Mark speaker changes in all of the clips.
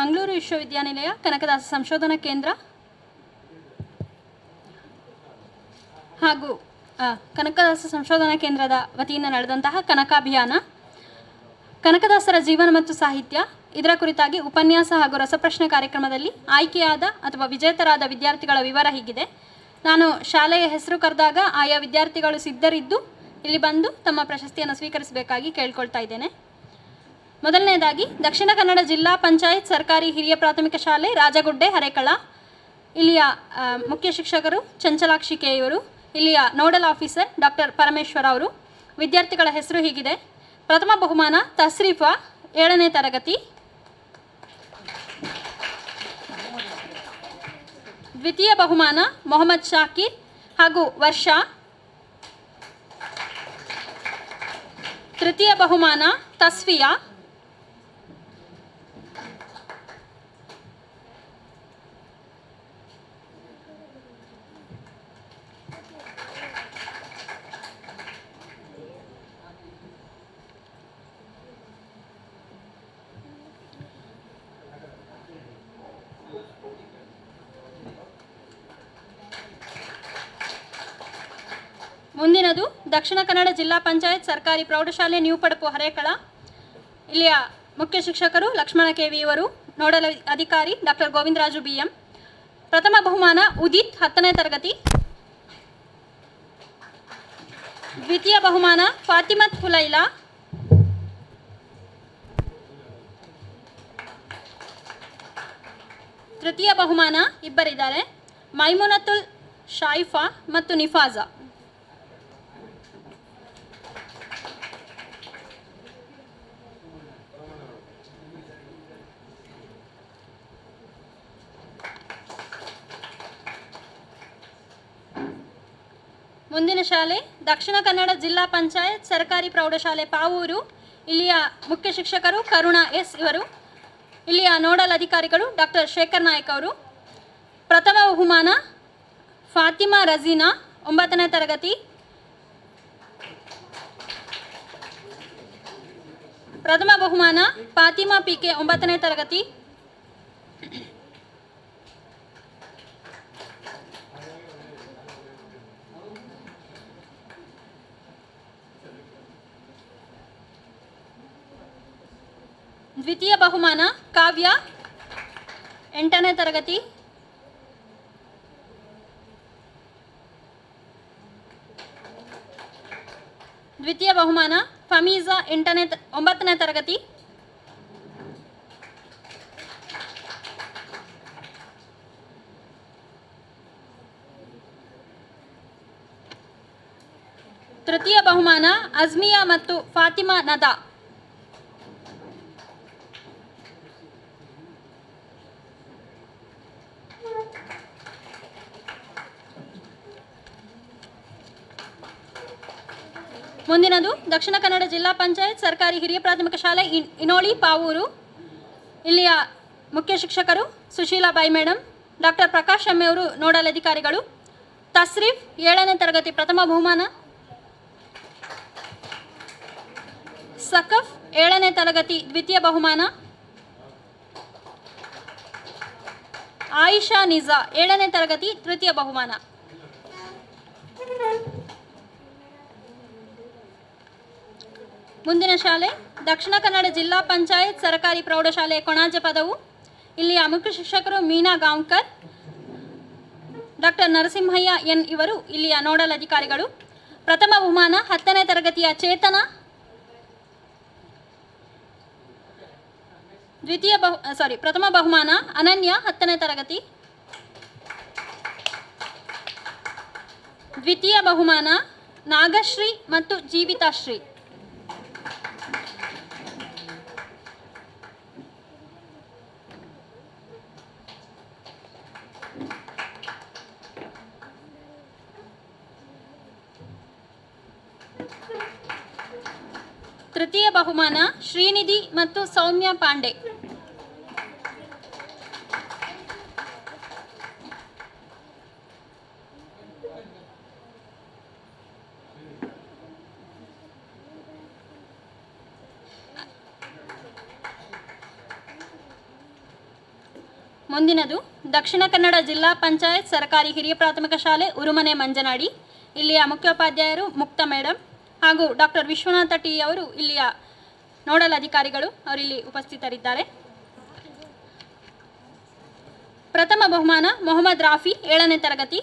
Speaker 1: ಮಂಗಳೂರು ವಿಶ್ವವಿದ್ಯಾನಿಲಯ ಕನಕದಾಸ ಸಂಶೋಧನಾ ಕೇಂದ್ರ ಹಾಗೂ ಆ, ಕನಕದಾಸ ಸಂಶೋಧನಾ ಕೇಂದ್ರದ ವತಿಯಿಂದ ನಡೆದಂತಹ ಕನಕಾಭಿಯಾನ ಕನಕದಾಸರ ಜೀವನ ಮತ್ತು ಸಾಹಿತ್ಯ ಇದರ ಕುರಿತಾಗಿ ಉಪನ್ಯಾಸ ಹಾಗೂ ರಸಪ್ರಶ್ನೆ ಕಾರ್ಯಕ್ರಮದಲ್ಲಿ ಆಯ್ಕೆಯಾದ ಅಥವಾ ವಿಜೇತರಾದ ವಿದ್ಯಾರ್ಥಿಗಳ ವಿವರ ಹೀಗಿದೆ ನಾನು ಶಾಲೆಯ ಹೆಸರು ಕರೆದಾಗ ಆಯಾ ವಿದ್ಯಾರ್ಥಿಗಳು ಸಿದ್ಧರಿದ್ದು ಇಲ್ಲಿ ಬಂದು ತಮ್ಮ ಪ್ರಶಸ್ತಿಯನ್ನು ಸ್ವೀಕರಿಸಬೇಕಾಗಿ ಕೇಳ್ಕೊಳ್ತಾ ಇದ್ದೇನೆ ಮೊದಲನೇದಾಗಿ ದಕ್ಷಿಣ ಕನ್ನಡ ಜಿಲ್ಲಾ ಪಂಚಾಯತ್ ಸರ್ಕಾರಿ ಹಿರಿಯ ಪ್ರಾಥಮಿಕ ಶಾಲೆ ರಾಜಗುಡ್ಡೆ ಹರೇಕಳ ಇಲ್ಲಿಯ ಆ, ಮುಖ್ಯ ಶಿಕ್ಷಕರು ಚಂಚಲಾಕ್ಷಿ ಕೆ ಇವರು ಇಲ್ಲಿಯ ನೋಡಲ್ ಆಫೀಸರ್ ಡಾಕ್ಟರ್ ಪರಮೇಶ್ವರ ಅವರು ವಿದ್ಯಾರ್ಥಿಗಳ ಹೆಸರು ಹೀಗಿದೆ ಪ್ರಥಮ ಬಹುಮಾನ ತಸ್ರೀಫಾ ಏಳನೇ ತರಗತಿ ದ್ವಿತೀಯ ಬಹುಮಾನ ಮೊಹಮ್ಮದ್ ಶಾಕಿರ್ ಹಾಗೂ ವರ್ಷ ತೃತೀಯ ಬಹುಮಾನ ತಸ್ಫಿಯಾ ಮುಂದಿನದು ದಕ್ಷಿಣ ಕನ್ನಡ ಜಿಲ್ಲಾ ಪಂಚಾಯತ್ ಸರ್ಕಾರಿ ಪ್ರೌಢಶಾಲೆ ನ್ಯೂ ಪಡಪು ಹರೇಕಳ ಇಲ್ಲಿಯ ಮುಖ್ಯ ಶಿಕ್ಷಕರು ಲಕ್ಷ್ಮಣ ಕೆ ವಿ ಇವರು ನೋಡಲ್ ಅಧಿಕಾರಿ ಡಾಕ್ಟರ್ ಗೋವಿಂದರಾಜು ಬಿ ಎಂ ಪ್ರಥಮ ಬಹುಮಾನ ಉದಿತ್ ಹತ್ತನೇ ತರಗತಿ ದ್ವಿತೀಯ ಬಹುಮಾನ ಫಾತಿಮತ್ ಹುಲೈಲಾ ತೃತೀಯ ಬಹುಮಾನ ಇಬ್ಬರಿದ್ದಾರೆ ಮೈಮುನತುಲ್ ಶಾಯಿಫಾ ಮತ್ತು ನಿಫಾಜಾ ಮುಂದಿನ ಶಾಲೆ ದಕ್ಷಿಣ ಕನ್ನಡ ಜಿಲ್ಲಾ ಪಂಚಾಯತ್ ಸರ್ಕಾರಿ ಪ್ರೌಢಶಾಲೆ ಪಾವೂರು ಇಲ್ಲಿಯ ಮುಖ್ಯ ಶಿಕ್ಷಕರು ಕರುಣಾ ಎಸ್ ಇವರು ಇಲ್ಲಿಯ ನೋಡಲ್ ಅಧಿಕಾರಿಗಳು ಡಾಕ್ಟರ್ ಶೇಖರ್ ನಾಯಕ್ ಅವರು ಪ್ರಥಮ ಬಹುಮಾನ ಫಾತಿಮಾ ರಜೀನಾ ಒಂಬತ್ತನೇ ತರಗತಿ ಪ್ರಥಮ ಬಹುಮಾನ ಫಾತಿಮಾ ಪಿ ಕೆ ಒಂಬತ್ತನೇ ತರಗತಿ ದ್ವಿತೀಯ ಬಹುಮಾನ ಕಾವ್ಯ ಎಂಟನೇ ತರಗತಿ ದ್ವಿತೀಯ ಬಹುಮಾನ ಫಮೀಜಾ ಎಂಟನೇ ತ- ಒಂಬತ್ತನೇ ತರಗತಿ ತೃತೀಯ ಬಹುಮಾನ ಅಜ್ಮಿಯಾ ಮತ್ತು ಫಾತಿಮಾ ನದಾ ಮುಂದಿನದು ದಕ್ಷಿಣ ಕನ್ನಡ ಜಿಲ್ಲಾ ಪಂಚಾಯತ್ ಸರ್ಕಾರಿ ಹಿರಿಯ ಪ್ರಾಥಮಿಕ ಶಾಲೆ ಇನ್- ಇನೋಳಿ ಪಾವೂರು ಇಲ್ಲಿಯ ಮುಖ್ಯ ಶಿಕ್ಷಕರು ಸುಶೀಲಾ ಬಾಯಿ ಮೇಡಮ್ ಡಾಕ್ಟರ್ ಪ್ರಕಾಶ್ ಎಮ್ಮೆ ಅವರು ನೋಡಲ್ ಅಧಿಕಾರಿಗಳು ತಸ್ರೀಫ್ ಏಳನೇ ತರಗತಿ ಪ್ರಥಮ ಬಹುಮಾನ ಸಕಫ್ ಏಳನೇ ತರಗತಿ ದ್ವಿತೀಯ ಬಹುಮಾನ ಆಯಿಷಾ ನಿಜಾ ಏಳನೇ ತರಗತಿ ತೃತೀಯ ಬಹುಮಾನ ಮುಂದಿನ ಶಾಲೆ ದಕ್ಷಿಣ ಕನ್ನಡ ಜಿಲ್ಲಾ ಪಂಚಾಯತ್ ಸರ್ಕಾರಿ ಪ್ರೌಢಶಾಲೆ ಕೊಣಾಜೆ ಪದವು ಇಲ್ಲಿಯ ಮುಖ್ಯ ಶಿಕ್ಷಕರು ಮೀನಾ ಗಾಂವ್ಕರ್ ಡಾಕ್ಟರ್ ನರಸಿಂಹಯ್ಯ ಎನ್ ಇವರು ಇಲ್ಲಿಯ ನೋಡಲ್ ಅಧಿಕಾರಿಗಳು ಪ್ರಥಮ ಬಹುಮಾನ ಹತ್ತನೇ ತರಗತಿಯ ಚೇತನ ದ್ವಿತೀಯ ಬಹು ಸಾರಿ ಪ್ರಥಮ ಬಹುಮಾನ ಅನನ್ಯ ಹತ್ತನೇ ತರಗತಿ ದ್ವಿತೀಯ ಬಹುಮಾನ ನಾಗಶ್ರೀ ಮತ್ತು ಜೀವಿತಾಶ್ರೀ ತೃತೀಯ ಬಹುಮಾನ ಶ್ರೀನಿಧಿ ಮತ್ತು ಸೌಮ್ಯ ಪಾಂಡೆ ಮುಂದಿನದು ದಕ್ಷಿಣ ಕನ್ನಡ ಜಿಲ್ಲಾ ಪಂಚಾಯತ್ ಸರ್ಕಾರಿ ಹಿರಿಯ ಪ್ರಾಥಮಿಕ ಶಾಲೆ ಉರುಮನೆ ಮಂಜನಾಡಿ ಇಲ್ಲಿಯ ಮುಖ್ಯೋಪಾಧ್ಯಾಯರು ಮುಕ್ತ ಮೇಡಮ್ ಹಾಗೂ ಡಾಕ್ಟರ್ ವಿಶ್ವನಾಥ ಟಿ ಅವರು ಇಲ್ಲಿಯ ನೋಡಲ್ ಅಧಿಕಾರಿಗಳು ಅವರಿಲ್ಲಿ ಉಪಸ್ಥಿತರಿದ್ದಾರೆ ಪ್ರಥಮ ಬಹುಮಾನ ಮೊಹಮ್ಮದ್ ರಾಫಿ ಏಳನೇ ತರಗತಿ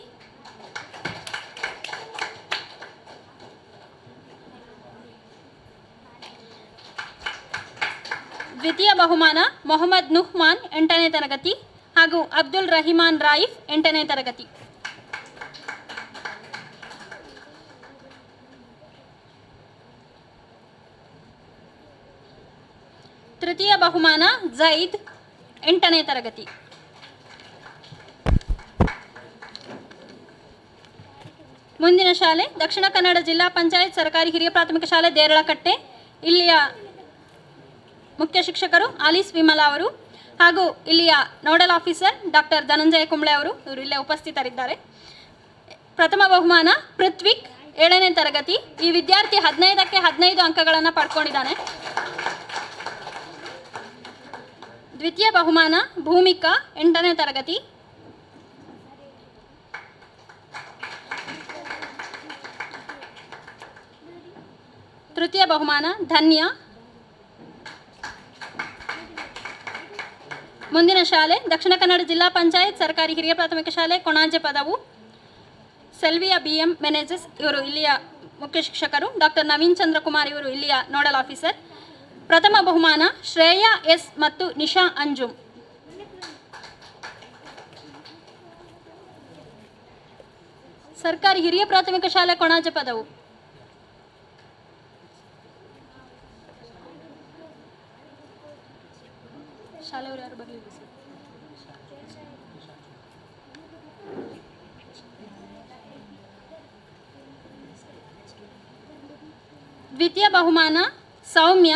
Speaker 1: ದ್ವಿತೀಯ ಬಹುಮಾನ ಮೊಹಮ್ಮದ್ ನುಹ್ಮಾನ್ ಎಂಟನೇ ತರಗತಿ ಹಾಗೂ ಅಬ್ದುಲ್ ರಹಿಮಾನ್ ರಾಯಿಫ್ ಎಂಟನೇ ತರಗತಿ ತೃತೀಯ ಬಹುಮಾನ ಜೈದ್ ಎಂಟನೇ ತರಗತಿ ಮುಂದಿನ ಶಾಲೆ ದಕ್ಷಿಣ ಕನ್ನಡ ಜಿಲ್ಲಾ ಪಂಚಾಯತ್ ಸರ್ಕಾರಿ ಹಿರಿಯ ಪ್ರಾಥಮಿಕ ಶಾಲೆ ದೇರಳಕಟ್ಟೆ ಇಲ್ಲಿಯ ಮುಖ್ಯ ಶಿಕ್ಷಕರು ಆಲಿಸ್ ವಿಮಲಾ ಅವರು ಹಾಗೂ ಇಲ್ಲಿಯ nodal officer doctor Dhananjaya Kumble ಅವರು ಇವರು ಇಲ್ಲೇ ಉಪಸ್ಥಿತರಿದ್ದಾರೆ ಪ್ರಥಮ ಬಹುಮಾನ ಪೃಥ್ವಿಕ್ ಏಳನೇ ತರಗತಿ ಈ ವಿದ್ಯಾರ್ಥಿ ಹದಿನೈದಕ್ಕೆ ಹದಿನೈದು ಅಂಕಗಳನ್ನು ಪಡ್ಕೊಂಡಿದ್ದಾನೆ ದ್ವಿತೀಯ ಬಹುಮಾನ ಭೂಮಿಕಾ ಎಂಟನೇ ತರಗತಿ ತೃತೀಯ ಬಹುಮಾನ ಧನ್ಯ ಮುಂದಿನ ಶಾಲೆ ದಕ್ಷಿಣ ಕನ್ನಡ ಜಿಲ್ಲಾ ಪಂಚಾಯತ್ ಸರ್ಕಾರಿ ಹಿರಿಯ ಪ್ರಾಥಮಿಕ ಶಾಲೆ ಕೊಣಾಜೆ ಪದವು ಸೆಲ್ವಿಯಾ ಬಿ ಎಂ ಮೆನೇಜಸ್ ಇವರು ಇಲ್ಲಿಯ ಮುಖ್ಯ ಶಿಕ್ಷಕರು ಡಾಕ್ಟರ್ ನವೀನ್ ಚಂದ್ರಕುಮಾರ್ ಇವರು ಇಲ್ಲಿಯ ನೋಡಲ್ ಆಫೀಸರ್ ಪ್ರಥಮ ಬಹುಮಾನ ಶ್ರೇಯಾ ಎಸ್ ಮತ್ತು ನಿಶಾ ಅಂಜುಮ್ ಸರ್ಕಾರಿ ಹಿರಿಯ ಪ್ರಾಥಮಿಕ ಶಾಲೆ ಕೊಣಾಜೆ ಪದವು ಶಾಲೆಯವರು ಯಾರು ಬರಲಿಲ್ಲ ಸರ್ ದ್ವಿತೀಯ ಬಹುಮಾನ ಸೌಮ್ಯ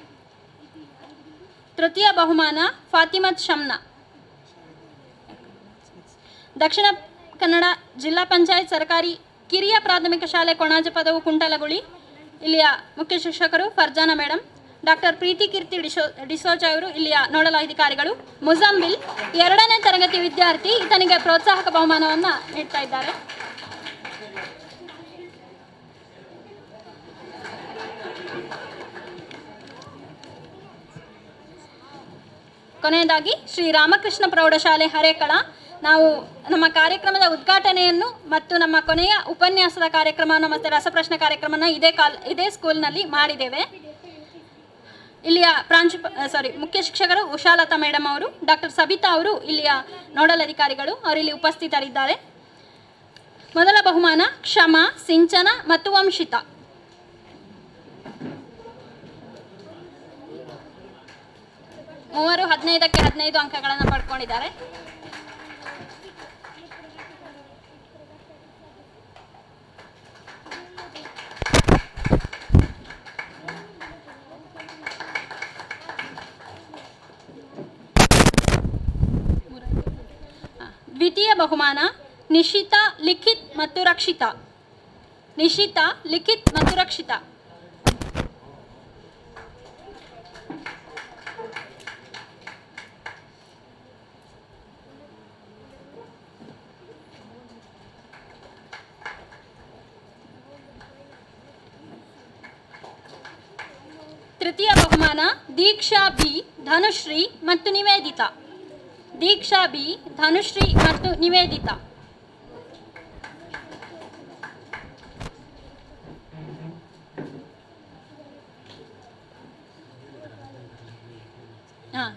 Speaker 1: ತೃತೀಯ ಬಹುಮಾನ ಫಾತಿಮತ್ ಶಮ್ನಾ ದಕ್ಷಿಣ ಕನ್ನಡ ಜಿಲ್ಲಾ ಪಂಚಾಯತ್ ಸರ್ಕಾರಿ ಕಿರಿಯ ಪ್ರಾಥಮಿಕ ಶಾಲೆ ಕೊಣಾಜ ಪದವು ಕುಂಟಲಗುಳಿ ಇಲ್ಲಿಯ ಮುಖ್ಯ ಶಿಕ್ಷಕರು ಫರ್ಜಾನ ಮೇಡಮ್ ಡಾಕ್ಟರ್ ಪ್ರೀತಿ ಕೀರ್ತಿ ಡಿಸೋ ಡಿಸೋಜ ಅವರು ಇಲ್ಲಿಯ ನೋಡಲ್ ಅಧಿಕಾರಿಗಳು ಮುಜಂಬಿಲ್ ಎರಡನೇ ತರಗತಿ ವಿದ್ಯಾರ್ಥಿ ಈತನಿಗೆ ಪ್ರೋತ್ಸಾಹಕ ಬಹುಮಾನವನ್ನು ನೀಡ್ತಾ ಇದ್ದಾರೆ ಕೊನೆಯದಾಗಿ ಶ್ರೀ ರಾಮಕೃಷ್ಣ ಪ್ರೌಢಶಾಲೆ ಹರೇಕಳ ನಾವು ನಮ್ಮ ಕಾರ್ಯಕ್ರಮದ ಉದ್ಘಾಟನೆಯನ್ನು ಮತ್ತು ನಮ್ಮ ಕೊನೆಯ ಉಪನ್ಯಾಸದ ಕಾರ್ಯಕ್ರಮವನ್ನು ಮತ್ತು ರಸಪ್ರಶ್ನೆ ಕಾರ್ಯಕ್ರಮನ ಇದೇ ಕಾಲ್ ಇದೇ ಸ್ಕೂಲ್ನಲ್ಲಿ ಮಾಡಿದ್ದೇವೆ ಇಲ್ಲಿಯ ಪ್ರಾಂಶುಪ ಸಾರಿ ಮುಖ್ಯ ಶಿಕ್ಷಕರು ಉಷಾಲತಾ ಮೇಡಮ್ ಅವರು ಡಾಕ್ಟರ್ ಸಬಿತಾ ಅವರು ಇಲ್ಲಿಯ ನೋಡಲ್ ಅಧಿಕಾರಿಗಳು ಅವರಿಲ್ಲಿ ಉಪಸ್ಥಿತರಿದ್ದಾರೆ ಮೊದಲ ಬಹುಮಾನ ಕ್ಷಮ ಸಿಂಚನ ಮತ್ತು ವಂಶಿತಾ ಮೂವರು ಹದಿನೈದಕ್ಕೆ ಹದಿನೈದು ಅಂಕಗಳನ್ನು ಪಡ್ಕೊಂಡಿದ್ದಾರೆ ಆ, ದ್ವಿತೀಯ ಬಹುಮಾನ ನಿಶಿತಾ ಲಿಖಿತ್ ಮತ್ತು ರಕ್ಷಿತಾ ನಿಶಿತಾ ಲಿಖಿತ್ ಮತ್ತು ರಕ್ಷಿತಾ ತೃತೀಯ ಬಹುಮಾನ ದೀಕ್ಷಾ ಬಿ ಧನುಶ್ರೀ ಮತ್ತು ನಿವೇದಿತಾ ದೀಕ್ಷಾ ಬಿ ಧನುಶ್ರೀ ಮತ್ತು ನಿವೇದಿತಾ ಹಾಂ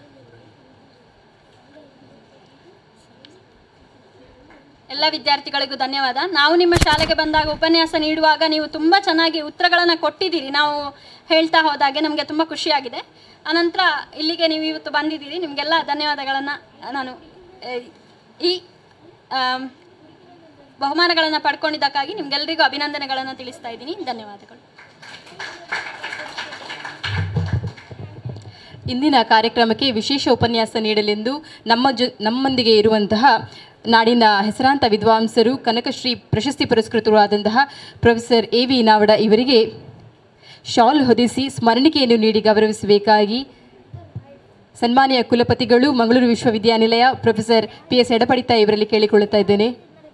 Speaker 1: ಎಲ್ಲ ವಿದ್ಯಾರ್ಥಿಗಳಿಗೂ ಧನ್ಯವಾದ ನಾವು ನಿಮ್ಮ ಶಾಲೆಗೆ ಬಂದಾಗ ಉಪನ್ಯಾಸ ನೀಡುವಾಗ ನೀವು ತುಂಬ ಚೆನ್ನಾಗಿ ಉತ್ತರಗಳನ್ನು ಕೊಟ್ಟಿದ್ದೀರಿ ನಾವು ಹೇಳ್ತಾ ಹೋದಾಗೆ ನಮಗೆ ತುಂಬ ಖುಷಿಯಾಗಿದೆ ಅನಂತರ ಇಲ್ಲಿಗೆ ನೀವು ಇವತ್ತು ಬಂದಿದ್ದೀರಿ ನಿಮಗೆಲ್ಲ ಧನ್ಯವಾದಗಳನ್ನು ನಾನು ಆ, ಈ ಆಮ್, ಬಹುಮಾನಗಳನ್ನು ಪಡ್ಕೊಂಡಿದ್ದಕ್ಕಾಗಿ ನಿಮ್ಗೆಲ್ಲರಿಗೂ ಅಭಿನಂದನೆಗಳನ್ನು ತಿಳಿಸ್ತಾ ಇದ್ದೀನಿ ಧನ್ಯವಾದಗಳು
Speaker 2: ಇಂದಿನ ಕಾರ್ಯಕ್ರಮಕ್ಕೆ ವಿಶೇಷ ಉಪನ್ಯಾಸ ನೀಡಲೆಂದು ನಮ್ಮ ಜೊ ನಮ್ಮೊಂದಿಗೆ ಇರುವಂತಹ ನಾಡಿನ ಹೆಸರಾಂತ ವಿದ್ವಾಂಸರು ಕನಕಶ್ರೀ ಪ್ರಶಸ್ತಿ ಪುರಸ್ಕೃತರು ಆದಂತಹ ಪ್ರೊಫೆಸರ್ ಎ ವಿ ನಾವಡ ಇವರಿಗೆ ಶಾಲ್ ಹೊದಿಸಿ ಸ್ಮರಣಿಕೆಯನ್ನು ನೀಡಿ ಗೌರವಿಸಬೇಕಾಗಿ ಸನ್ಮಾನ್ಯ ಕುಲಪತಿಗಳು ಮಂಗಳೂರು ವಿಶ್ವವಿದ್ಯಾನಿಲಯ ಪ್ರೊಫೆಸರ್ ಪಿ ಎಸ್ ಎಡಪಡಿತ ಇವರಲ್ಲಿ ಕೇಳಿಕೊಳ್ಳುತ್ತಾ ಇದ್ದೇನೆ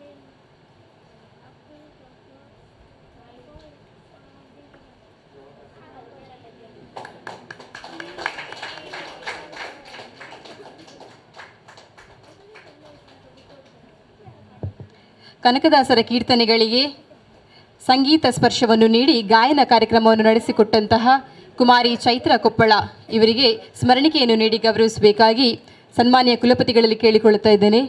Speaker 2: ಕನಕದಾಸರ ಕೀರ್ತನೆಗಳಿಗೆ ಸಂಗೀತ ಸ್ಪರ್ಶವನ್ನು ನೀಡಿ ಗಾಯನ ಕಾರ್ಯಕ್ರಮವನ್ನು ನಡೆಸಿಕೊಟ್ಟಂತಹ ಕುಮಾರಿ ಚೈತ್ರ ಕೊಪ್ಪಳ ಇವರಿಗೆ ಸ್ಮರಣಿಕೆಯನ್ನು ನೀಡಿ ಗೌರವಿಸಬೇಕಾಗಿ ಸನ್ಮಾನ್ಯ ಕುಲಪತಿಗಳಲ್ಲಿ ಕೇಳಿಕೊಳ್ಳುತ್ತಾ ಇದ್ದೇನೆ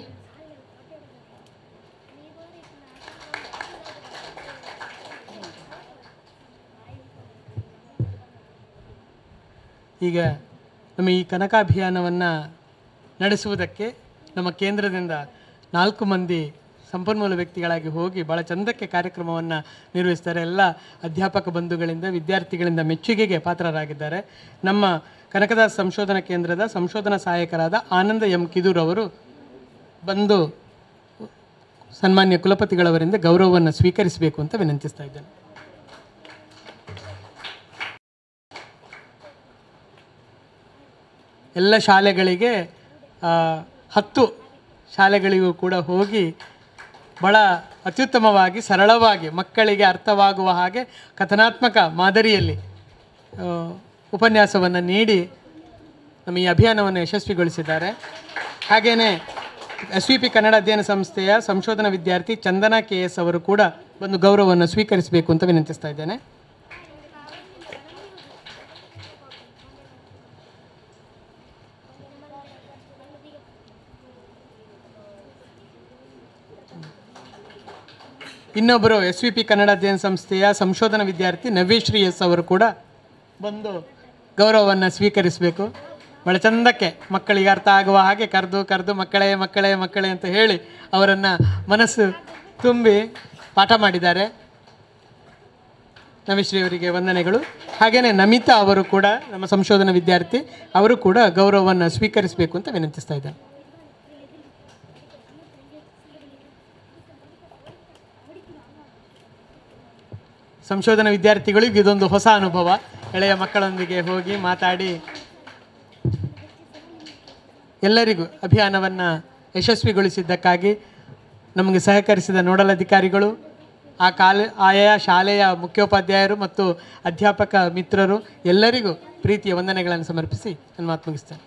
Speaker 3: ಈಗ ನಮ್ಮ ಈ ಕನಕಾಭಿಯಾನವನ್ನು ನಡೆಸುವುದಕ್ಕೆ ನಮ್ಮ ಕೇಂದ್ರದಿಂದ ನಾಲ್ಕು ಮಂದಿ ಸಂಪನ್ಮೂಲ ವ್ಯಕ್ತಿಗಳಾಗಿ ಹೋಗಿ ಭಾಳ ಚಂದಕ್ಕೆ ಕಾರ್ಯಕ್ರಮವನ್ನು ನಿರ್ವಹಿಸ್ತಾರೆ ಎಲ್ಲ ಅಧ್ಯಾಪಕ ಬಂಧುಗಳಿಂದ ವಿದ್ಯಾರ್ಥಿಗಳಿಂದ ಮೆಚ್ಚುಗೆಗೆ ಪಾತ್ರರಾಗಿದ್ದಾರೆ ನಮ್ಮ ಕನಕದಾಸ ಸಂಶೋಧನಾ ಕೇಂದ್ರದ ಸಂಶೋಧನಾ ಸಹಾಯಕರಾದ ಆನಂದ ಎಂ ಕಿದೂರ್ ಅವರು ಬಂದು ಸನ್ಮಾನ್ಯ ಕುಲಪತಿಗಳವರಿಂದ ಗೌರವವನ್ನು ಸ್ವೀಕರಿಸಬೇಕು ಅಂತ ವಿನಂತಿಸ್ತಾ ಇದ್ದೇನೆ ಎಲ್ಲ ಶಾಲೆಗಳಿಗೆ ಆ, ಹತ್ತು ಶಾಲೆಗಳಿಗೂ ಕೂಡ ಹೋಗಿ ಭಾಳ ಅತ್ಯುತ್ತಮವಾಗಿ ಸರಳವಾಗಿ ಮಕ್ಕಳಿಗೆ ಅರ್ಥವಾಗುವ ಹಾಗೆ ಕಥನಾತ್ಮಕ ಮಾದರಿಯಲ್ಲಿ ಉಪನ್ಯಾಸವನ್ನು ನೀಡಿ ನಮ್ಮ ಈ ಅಭಿಯಾನವನ್ನು ಯಶಸ್ವಿಗೊಳಿಸಿದ್ದಾರೆ ಹಾಗೆಯೇ ಎಸ್ ವಿ ಪಿ ಕನ್ನಡ ಅಧ್ಯಯನ ಸಂಸ್ಥೆಯ ಸಂಶೋಧನಾ ವಿದ್ಯಾರ್ಥಿ ಚಂದನಾ ಕೆ ಎಸ್ ಅವರು ಕೂಡ ಒಂದು ಗೌರವವನ್ನು ಸ್ವೀಕರಿಸಬೇಕು ಅಂತ ವಿನಂತಿಸ್ತಾ ಇದ್ದೇನೆ ಇನ್ನೊಬ್ಬರು ಎಸ್ ವಿ ಪಿ ಕನ್ನಡ ಅಧ್ಯಯನ ಸಂಸ್ಥೆಯ ಸಂಶೋಧನಾ ವಿದ್ಯಾರ್ಥಿ ನವ್ಯಶ್ರೀ ಎಸ್ ಅವರು ಕೂಡ ಬಂದು ಗೌರವವನ್ನು ಸ್ವೀಕರಿಸಬೇಕು ಭಾಳ ಚಂದಕ್ಕೆ ಮಕ್ಕಳಿಗೆ ಅರ್ಥ ಆಗುವ ಹಾಗೆ ಕರೆದು ಕರೆದು ಮಕ್ಕಳೇ ಮಕ್ಕಳೇ ಮಕ್ಕಳೇ ಅಂತ ಹೇಳಿ ಅವರನ್ನು ಮನಸ್ಸು ತುಂಬಿ ಪಾಠ ಮಾಡಿದ್ದಾರೆ ನವಿಶ್ರೀ ಅವರಿಗೆ ವಂದನೆಗಳು ಹಾಗೆಯೇ ನಮಿತಾ ಅವರು ಕೂಡ ನಮ್ಮ ಸಂಶೋಧನಾ ವಿದ್ಯಾರ್ಥಿ ಅವರು ಕೂಡ ಗೌರವವನ್ನು ಸ್ವೀಕರಿಸಬೇಕು ಅಂತ ವಿನಂತಿಸ್ತಾ ಇದ್ದಾರೆ ಸಂಶೋಧನಾ ವಿದ್ಯಾರ್ಥಿಗಳಿಗೂ ಇದೊಂದು ಹೊಸ ಅನುಭವ ಎಳೆಯ ಮಕ್ಕಳೊಂದಿಗೆ ಹೋಗಿ ಮಾತಾಡಿ ಎಲ್ಲರಿಗೂ ಅಭಿಯಾನವನ್ನು ಯಶಸ್ವಿಗೊಳಿಸಿದ್ದಕ್ಕಾಗಿ ನಮಗೆ ಸಹಕರಿಸಿದ ನೋಡಲ್ ಅಧಿಕಾರಿಗಳು ಆ ಕಾಲ ಆಯಾ ಶಾಲೆಯ ಮುಖ್ಯೋಪಾಧ್ಯಾಯರು ಮತ್ತು ಅಧ್ಯಾಪಕ ಮಿತ್ರರು ಎಲ್ಲರಿಗೂ ಪ್ರೀತಿಯ ವಂದನೆಗಳನ್ನು ಸಮರ್ಪಿಸಿ ನನ್ನ ಮಾತು ಮುಗಿಸ್ತೇನೆ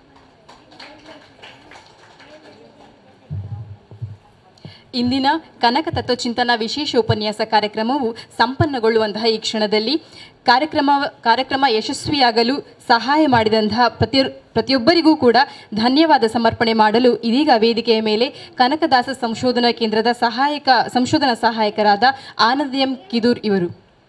Speaker 2: ಇಂದಿನ ಕನಕ ತತ್ವಚಿಂತನ ವಿಶೇಷ ಉಪನ್ಯಾಸ ಕಾರ್ಯಕ್ರಮವು ಸಂಪನ್ನಗೊಳ್ಳುವಂತಹ ಈ ಕ್ಷಣದಲ್ಲಿ ಕಾರ್ಯಕ್ರಮ ಕಾರ್ಯಕ್ರಮ ಯಶಸ್ವಿಯಾಗಲು ಸಹಾಯ ಮಾಡಿದಂತಹ ಪ್ರತಿ ಪ್ರತಿಯೊಬ್ಬರಿಗೂ ಕೂಡ ಧನ್ಯವಾದ ಸಮರ್ಪಣೆ ಮಾಡಲು ಇದೀಗ ವೇದಿಕೆಯ ಮೇಲೆ ಕನಕದಾಸ ಸಂಶೋಧನಾ ಕೇಂದ್ರದ ಸಹಾಯಕ ಸಂಶೋಧನಾ ಸಹಾಯಕರಾದ ಆನಂದ್ ಎಂ ಕಿದೂರ್ ಇವರು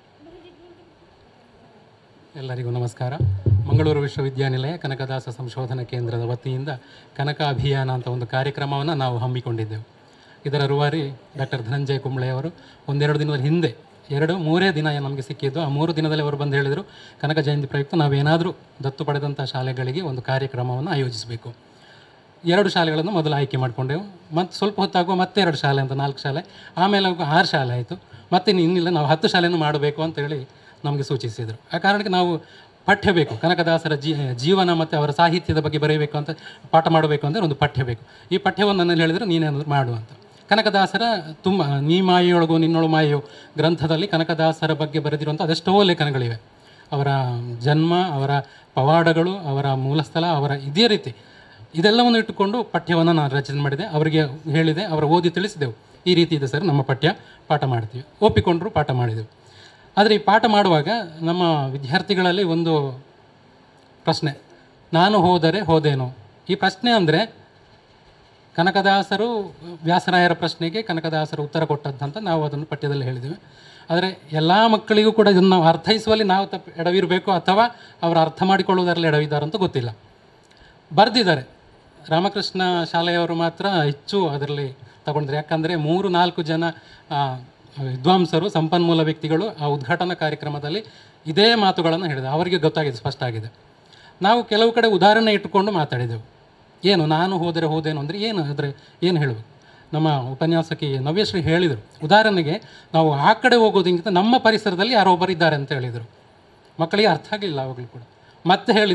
Speaker 4: ಎಲ್ಲರಿಗೂ ನಮಸ್ಕಾರ ಮಂಗಳೂರು ವಿಶ್ವವಿದ್ಯಾನಿಲಯ ಕನಕದಾಸ ಸಂಶೋಧನಾ ಕೇಂದ್ರದ ವತಿಯಿಂದ ಕನಕ ಅಭಿಯಾನ ಅಂತ ಒಂದು ಕಾರ್ಯಕ್ರಮವನ್ನು ನಾವು ಹಮ್ಮಿಕೊಂಡಿದ್ದೆವು ಇದರ ರೂವಾರಿ ಡಾಕ್ಟರ್ ಧನಂಜಯ ಕುಂಬ್ಳೆ ಅವರು ಒಂದೆರಡು ದಿನದ ಹಿಂದೆ ಎರಡು ಮೂರೇ ದಿನ ಏನು ನಮಗೆ ಸಿಕ್ಕಿದ್ದು ಆ ಮೂರು ದಿನದಲ್ಲಿ ಅವರು ಬಂದು ಹೇಳಿದರು ಕನಕ ಜಯಂತಿ ಪ್ರಯುಕ್ತ ನಾವೇನಾದರೂ ದತ್ತು ಪಡೆದಂಥ ಶಾಲೆಗಳಿಗೆ ಒಂದು ಕಾರ್ಯಕ್ರಮವನ್ನು ಆಯೋಜಿಸಬೇಕು ಎರಡು ಶಾಲೆಗಳನ್ನು ಮೊದಲು ಆಯ್ಕೆ ಮಾಡಿಕೊಂಡೆವು ಮತ್ತು ಸ್ವಲ್ಪ ಹೊತ್ತಾಗುವ ಮತ್ತೆ ಎರಡು ಶಾಲೆ ಅಂತ ನಾಲ್ಕು ಶಾಲೆ ಆಮೇಲೆ ಆಗುವ ಆರು ಶಾಲೆ ಆಯಿತು ಮತ್ತೆ ಇನ್ನು ಇನ್ನಿಲ್ಲ ನಾವು ಹತ್ತು ಶಾಲೆಯನ್ನು ಮಾಡಬೇಕು ಅಂತೇಳಿ ನಮಗೆ ಸೂಚಿಸಿದರು ಆ ಕಾರಣಕ್ಕೆ ನಾವು ಪಠ್ಯ ಬೇಕು ಕನಕದಾಸರ ಜೀ ಜೀವನ ಮತ್ತು ಅವರ ಸಾಹಿತ್ಯದ ಬಗ್ಗೆ ಬರೆಯಬೇಕು ಅಂತ ಪಾಠ ಮಾಡಬೇಕು ಅಂದರೆ ಒಂದು ಪಠ್ಯ ಬೇಕು ಈ ಪಠ್ಯವನ್ನು ನನ್ನಲ್ಲಿ ಹೇಳಿದರೆ ನೀನೇನಾದರೂ ಮಾಡು ಅಂತ ಕನಕದಾಸರ ತುಂಬ ನೀ ಮಾಯೆಯೊಳಗು ನಿನ್ನೊಳು ಮಾಯೆಯು ಗ್ರಂಥದಲ್ಲಿ ಕನಕದಾಸರ ಬಗ್ಗೆ ಬರೆದಿರುವಂಥ ಅದೆಷ್ಟೋ ಲೇಖನಗಳಿವೆ ಅವರ ಜನ್ಮ ಅವರ ಪವಾಡಗಳು ಅವರ ಮೂಲಸ್ಥಳ ಅವರ ಇದೇ ರೀತಿ ಇದೆಲ್ಲವನ್ನು ಇಟ್ಟುಕೊಂಡು ಪಠ್ಯವನ್ನು ನಾನು ರಚನೆ ಮಾಡಿದೆ ಅವರಿಗೆ ಹೇಳಿದೆ ಅವರ ಓದಿ ತಿಳಿಸಿದೆವು ಈ ರೀತಿ ಇದೆ ಸರ್ ನಮ್ಮ ಪಠ್ಯ ಪಾಠ ಮಾಡ್ತೀವಿ ಒಪ್ಪಿಕೊಂಡರು ಪಾಠ ಮಾಡಿದೆವು ಆದರೆ ಈ ಪಾಠ ಮಾಡುವಾಗ ನಮ್ಮ ವಿದ್ಯಾರ್ಥಿಗಳಲ್ಲಿ ಒಂದು ಪ್ರಶ್ನೆ ನಾನು ಹೋದರೆ ಹೋದೇನೋ ಈ ಪ್ರಶ್ನೆ ಅಂದರೆ ಕನಕದಾಸರು ವ್ಯಾಸರಾಯರ ಪ್ರಶ್ನೆಗೆ ಕನಕದಾಸರು ಉತ್ತರ ಕೊಟ್ಟದ್ದಂತ ನಾವು ಅದನ್ನು ಪಠ್ಯದಲ್ಲಿ ಹೇಳಿದ್ದೇವೆ ಆದರೆ ಎಲ್ಲ ಮಕ್ಕಳಿಗೂ ಕೂಡ ಇದನ್ನು ನಾವು ಅರ್ಥೈಸುವಲ್ಲಿ ನಾವು ತಪ್ಪು ಎಡವಿರಬೇಕು ಅಥವಾ ಅವರು ಅರ್ಥ ಮಾಡಿಕೊಳ್ಳುವುದರಲ್ಲಿ ಎಡವಿದ್ದಾರೆ ಅಂತ ಗೊತ್ತಿಲ್ಲ ಬರೆದಿದ್ದಾರೆ ರಾಮಕೃಷ್ಣ ಶಾಲೆಯವರು ಮಾತ್ರ ಹೆಚ್ಚು ಅದರಲ್ಲಿ ತಗೊಂಡ್ರೆ ಯಾಕಂದರೆ ಮೂರು ನಾಲ್ಕು ಜನ ಆ, ವಿದ್ವಾಂಸರು ಸಂಪನ್ಮೂಲ ವ್ಯಕ್ತಿಗಳು ಆ ಉದ್ಘಾಟನಾ ಕಾರ್ಯಕ್ರಮದಲ್ಲಿ ಇದೇ ಮಾತುಗಳನ್ನು ಹೇಳಿದೆ ಅವರಿಗೆ ಗೊತ್ತಾಗಿದೆ ಸ್ಪಷ್ಟ ಆಗಿದೆ ನಾವು ಕೆಲವು ಕಡೆ ಉದಾಹರಣೆ ಇಟ್ಟುಕೊಂಡು ಮಾತಾಡಿದೆವು ಏನು ನಾನು ಹೋದರೆ ಹೋದೇನು ಅಂದರೆ ಏನು ಆದರೆ ಏನು ಹೇಳಬೇಕು ನಮ್ಮ ಉಪನ್ಯಾಸಕಿ ನವ್ಯಶ್ರೀ ಹೇಳಿದರು ಉದಾಹರಣೆಗೆ ನಾವು ಆ ಕಡೆ ಹೋಗೋದಕ್ಕಿಂತ ನಮ್ಮ ಪರಿಸರದಲ್ಲಿ ಯಾರೋ ಒಬ್ಬರು ಇದ್ದಾರೆ ಅಂತ ಹೇಳಿದರು ಮಕ್ಕಳಿಗೆ ಅರ್ಥ ಆಗಲಿಲ್ಲ ಅವಾಗಲೂ ಕೂಡ ಮತ್ತೆ ಹೇಳಿದರು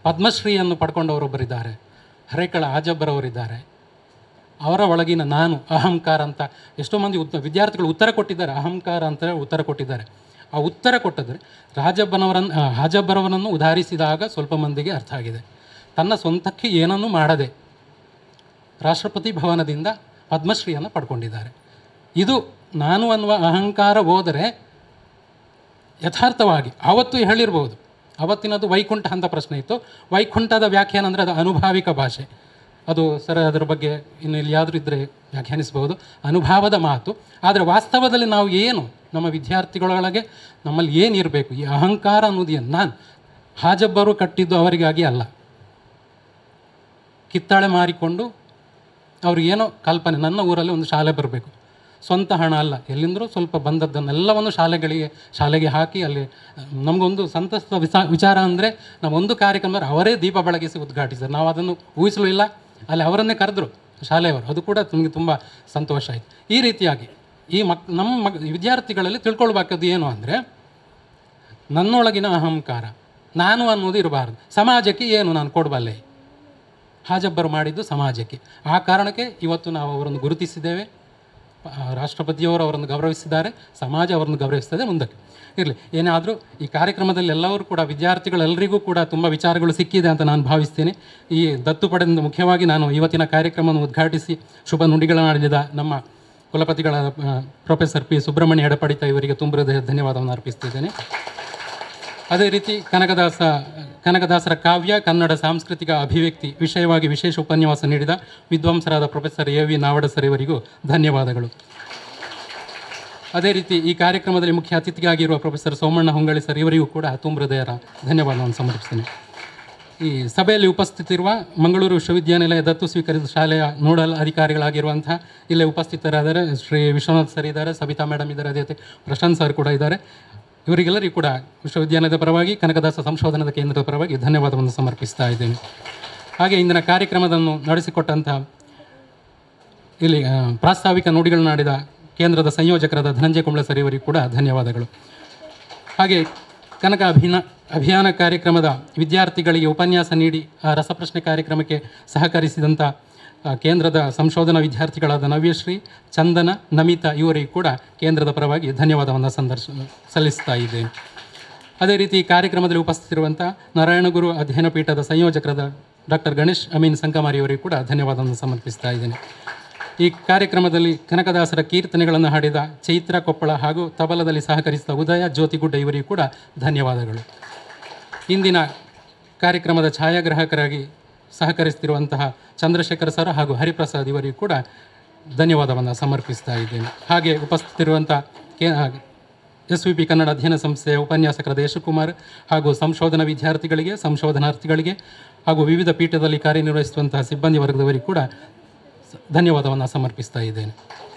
Speaker 4: ಪದ್ಮಶ್ರೀಯನ್ನು ಪಡ್ಕೊಂಡವರೊಬ್ಬರಿದ್ದಾರೆ ಹರೇಕಳ ಆಜಬ್ಬರವರಿದ್ದಾರೆ ಅವರ ಒಳಗಿನ ನಾನು ಅಹಂಕಾರ ಅಂತ ಎಷ್ಟೋ ಮಂದಿ ಉತ್ತ ವಿದ್ಯಾರ್ಥಿಗಳು ಉತ್ತರ ಕೊಟ್ಟಿದ್ದಾರೆ ಅಹಂಕಾರ ಅಂತ ಉತ್ತರ ಕೊಟ್ಟಿದ್ದಾರೆ ಆ ಉತ್ತರ ಕೊಟ್ಟಿದ್ರೆ ರಾಜಬ್ಬನವರನ್ನು ಆ, ಹಾಜಬ್ಬರವರನ್ನು ಉದಾಹರಿಸಿದಾಗ ಸ್ವಲ್ಪ ಮಂದಿಗೆ ಅರ್ಥ ಆಗಿದೆ ತನ್ನ ಸ್ವಂತಕ್ಕೆ ಏನನ್ನೂ ಮಾಡದೆ ರಾಷ್ಟ್ರಪತಿ ಭವನದಿಂದ ಪದ್ಮಶ್ರೀಯನ್ನು ಪಡ್ಕೊಂಡಿದ್ದಾರೆ ಇದು ನಾನು ಅನ್ನುವ ಅಹಂಕಾರ ಹೋದರೆ ಯಥಾರ್ಥವಾಗಿ ಆವತ್ತು ಹೇಳಿರ್ಬೋದು ಅವತ್ತಿನದು ವೈಕುಂಠ ಅಂತ ಪ್ರಶ್ನೆ ಇತ್ತು ವೈಕುಂಠದ ವ್ಯಾಖ್ಯಾನ ಅಂದರೆ ಅದು ಅನುಭಾವಿಕ ಭಾಷೆ ಅದು ಸರ್ ಅದರ ಬಗ್ಗೆ ಇನ್ನು ಎಲ್ಲಿಯಾದರೂ ಇದ್ದರೆ ವ್ಯಾಖ್ಯಾನಿಸ್ಬೋದು ಅನುಭಾವದ ಮಾತು ಆದರೆ ವಾಸ್ತವದಲ್ಲಿ ನಾವು ಏನು ನಮ್ಮ ವಿದ್ಯಾರ್ಥಿಗಳೊಳಗೆ ನಮ್ಮಲ್ಲಿ ಏನಿರಬೇಕು ಈ ಅಹಂಕಾರ ಅನ್ನೋದು ಏನು ನಾನು ಹಾಜಬ್ಬರು ಕಟ್ಟಿದ್ದು ಅವರಿಗಾಗಿ ಅಲ್ಲ ಕಿತ್ತಾಳೆ ಮಾರಿಕೊಂಡು ಅವ್ರಿಗೇನೋ ಕಲ್ಪನೆ ನನ್ನ ಊರಲ್ಲಿ ಒಂದು ಶಾಲೆ ಬರಬೇಕು ಸ್ವಂತ ಹಣ ಅಲ್ಲ ಎಲ್ಲಿಂದರೂ ಸ್ವಲ್ಪ ಬಂದದ್ದನ್ನೆಲ್ಲವನ್ನು ಶಾಲೆಗಳಿಗೆ ಶಾಲೆಗೆ ಹಾಕಿ ಅಲ್ಲಿ ನಮಗೊಂದು ಸಂತಸ ವಿಸಾ ವಿಚಾರ ಅಂದರೆ ನಾವು ಒಂದು ಕಾರ್ಯಕ್ರಮ ಅವರೇ ದೀಪ ಬೆಳಗಿಸಿ ಉದ್ಘಾಟಿಸಿದ್ರು ನಾವು ಅದನ್ನು ಊಹಿಸಲೂ ಇಲ್ಲ ಅಲ್ಲಿ ಅವರನ್ನೇ ಕರೆದ್ರು ಶಾಲೆಯವರು ಅದು ಕೂಡ ನಮಗೆ ತುಂಬ ಸಂತೋಷ ಆಯಿತು ಈ ರೀತಿಯಾಗಿ ಈ ಮಕ್ ನಮ್ಮ ಮಕ್ ವಿದ್ಯಾರ್ಥಿಗಳಲ್ಲಿ ತಿಳ್ಕೊಳ್ಬೇಕಾದ್ದು ಏನು ಅಂದರೆ ನನ್ನೊಳಗಿನ ಅಹಂಕಾರ ನಾನು ಅನ್ನೋದು ಇರಬಾರ್ದು ಸಮಾಜಕ್ಕೆ ಏನು ನಾನು ಕೊಡಬಲ್ಲೆ ಹಾಜಬ್ಬರು ಮಾಡಿದ್ದು ಸಮಾಜಕ್ಕೆ ಆ ಕಾರಣಕ್ಕೆ ಇವತ್ತು ನಾವು ಅವರನ್ನು ಗುರುತಿಸಿದ್ದೇವೆ ಆ, ರಾಷ್ಟ್ರಪತಿಯವರು ಅವರನ್ನು ಗೌರವಿಸಿದ್ದಾರೆ ಸಮಾಜ ಅವರನ್ನು ಗೌರವಿಸ್ತದೆ ಮುಂದಕ್ಕೆ ಇರಲಿ ಏನಾದರೂ ಈ ಕಾರ್ಯಕ್ರಮದಲ್ಲಿ ಎಲ್ಲರೂ ಕೂಡ ವಿದ್ಯಾರ್ಥಿಗಳೆಲ್ಲರಿಗೂ ಕೂಡ ತುಂಬ ವಿಚಾರಗಳು ಸಿಕ್ಕಿದೆ ಅಂತ ನಾನು ಭಾವಿಸ್ತೇನೆ ಈ ದತ್ತು ಪಡೆದ ಮುಖ್ಯವಾಗಿ ನಾನು ಇವತ್ತಿನ ಕಾರ್ಯಕ್ರಮವನ್ನು ಉದ್ಘಾಟಿಸಿ ಶುಭ ನುಡಿಗಳನ್ನಾಡಿದ ನಮ್ಮ ಕುಲಪತಿಗಳ ಆ, ಪ್ರೊಫೆಸರ್ ಪಿ ಸುಬ್ರಹ್ಮಣ್ಯ ಎಡಪಡಿತ ಇವರಿಗೆ ತುಂಬ ಹೃದಯ ಧನ್ಯವಾದವನ್ನು ಅರ್ಪಿಸ್ತಿದ್ದೇನೆ ಅದೇ ರೀತಿ ಕನಕದಾಸ ಕನಕದಾಸರ ಕಾವ್ಯ ಕನ್ನಡ ಸಾಂಸ್ಕೃತಿಕ ಅಭಿವ್ಯಕ್ತಿ ವಿಷಯವಾಗಿ ವಿಶೇಷ ಉಪನ್ಯಾಸ ನೀಡಿದ ವಿದ್ವಾಂಸರಾದ professor A V Navada sir ಇವರಿಗೂ ಧನ್ಯವಾದಗಳು ಅದೇ ರೀತಿ ಈ ಕಾರ್ಯಕ್ರಮದಲ್ಲಿ ಮುಖ್ಯ ಅತಿಥಿಯಾಗಿರುವ ಪ್ರೊಫೆಸರ್ ಸೋಮಣ್ಣ ಹೊಂಗಳಿ ಸರ್ ಇವರಿಗೂ ಕೂಡ ತುಂಬ ಹೃದಯರ ಧನ್ಯವಾದವನ್ನು ಸಮರ್ಪಿಸ್ತೇನೆ ಈ ಸಭೆಯಲ್ಲಿ ಉಪಸ್ಥಿತಿರುವ ಮಂಗಳೂರು ವಿಶ್ವವಿದ್ಯಾನಿಲಯ ದತ್ತು ಸ್ವೀಕರಿಸಿದ ಶಾಲೆಯ ನೋಡಲ್ ಅಧಿಕಾರಿಗಳಾಗಿರುವಂಥ ಇಲ್ಲೇ ಉಪಸ್ಥಿತರಾದರೆ ಶ್ರೀ ವಿಶ್ವನಾಥ್ ಸರ್ ಇದ್ದಾರೆ ಸಬಿತಾ ಮೇಡಮ್ ಇದ್ದಾರೆ ಅದೇ ರೀತಿ ಪ್ರಶಾಂತ್ ಸರ್ ಕೂಡ ಇದ್ದಾರೆ ಇವರಿಗೆಲ್ಲರಿಗೂ ಕೂಡ ವಿಶ್ವವಿದ್ಯಾಲಯದ ಪರವಾಗಿ ಕನಕದಾಸ ಸಂಶೋಧನಾ ಕೇಂದ್ರದ ಪರವಾಗಿ ಧನ್ಯವಾದವನ್ನು ಸಮರ್ಪಿಸ್ತಾ ಇದ್ದೇನೆ ಹಾಗೆ ಇಂದಿನ ಕಾರ್ಯಕ್ರಮವನ್ನು ನಡೆಸಿಕೊಟ್ಟಂಥ ಇಲ್ಲಿ ಆ, ಪ್ರಾಸ್ತಾವಿಕ ನುಡಿಗಳನ್ನಾಡಿದ ಕೇಂದ್ರದ ಸಂಯೋಜಕರಾದ ಧನಂಜಯ ಕುಂಬ್ಳೆ ಸರ್ ಇವರಿಗೂ ಕೂಡ ಧನ್ಯವಾದಗಳು ಹಾಗೆ ಕನಕ ಅಭಿನ ಅಭಿಯಾನ ಕಾರ್ಯಕ್ರಮದ ವಿದ್ಯಾರ್ಥಿಗಳಿಗೆ ಉಪನ್ಯಾಸ ನೀಡಿ ಆ ರಸಪ್ರಶ್ನೆ ಕಾರ್ಯಕ್ರಮಕ್ಕೆ ಸಹಕರಿಸಿದಂಥ ಆ, ಕೇಂದ್ರದ ಸಂಶೋಧನಾ ವಿದ್ಯಾರ್ಥಿಗಳಾದ ನವ್ಯಶ್ರೀ ಚಂದನ ನಮಿತಾ ಇವರಿಗೂ ಕೂಡ ಕೇಂದ್ರದ ಪರವಾಗಿ ಧನ್ಯವಾದವನ್ನು ಸಂದರ್ಶ ಸಲ್ಲಿಸ್ತಾ ಇದ್ದೇನೆ ಅದೇ ರೀತಿ ಈ ಕಾರ್ಯಕ್ರಮದಲ್ಲಿ ಉಪಸ್ಥಿತಿರುವಂಥ ನಾರಾಯಣಗುರು ಅಧ್ಯಯನ ಪೀಠದ ಸಂಯೋಜಕರಾದ ಡಾಕ್ಟರ್ ಗಣೇಶ್ ಅಮೀನ್ ಸಂಕಮಾರಿ ಅವರಿಗೂ ಕೂಡ ಧನ್ಯವಾದವನ್ನು ಸಮರ್ಪಿಸ್ತಾ ಇದ್ದೇನೆ ಈ ಕಾರ್ಯಕ್ರಮದಲ್ಲಿ ಕನಕದಾಸರ ಕೀರ್ತನೆಗಳನ್ನು ಹಾಡಿದ ಚೈತ್ರ ಕೊಪ್ಪಳ ಹಾಗೂ ತಬಲದಲ್ಲಿ ಸಹಕರಿಸಿದ ಉದಯ ಜ್ಯೋತಿಗುಡ್ಡ ಇವರಿಗೂ ಕೂಡ ಧನ್ಯವಾದಗಳು ಇಂದಿನ ಕಾರ್ಯಕ್ರಮದ ಛಾಯಾಗ್ರಾಹಕರಾಗಿ ಸಹಕರಿಸ್ತಿರುವಂತಹ ಚಂದ್ರಶೇಖರ್ ಸರ್ ಹಾಗೂ ಹರಿಪ್ರಸಾದ್ ಇವರಿಗೂ ಕೂಡ ಧನ್ಯವಾದವನ್ನು ಸಮರ್ಪಿಸ್ತಾ ಇದ್ದೇನೆ ಹಾಗೆ ಉಪಸ್ಥಿತಿರುವಂಥ K S V P Kannada ಅಧ್ಯಯನ ಸಂಸ್ಥೆಯ ಉಪನ್ಯಾಸಕರಾದ ಯಶಕುಮಾರ್ ಹಾಗೂ ಸಂಶೋಧನಾ ವಿದ್ಯಾರ್ಥಿಗಳಿಗೆ ಸಂಶೋಧನಾರ್ಥಿಗಳಿಗೆ ಹಾಗೂ ವಿವಿಧ ಪೀಠದಲ್ಲಿ ಕಾರ್ಯನಿರ್ವಹಿಸುವಂತಹ ಸಿಬ್ಬಂದಿ ವರ್ಗದವರಿಗೂ ಕೂಡ ಸ- ಧನ್ಯವಾದವನ್ನು ಸಮರ್ಪಿಸ್ತಾ ಇದ್ದೇನೆ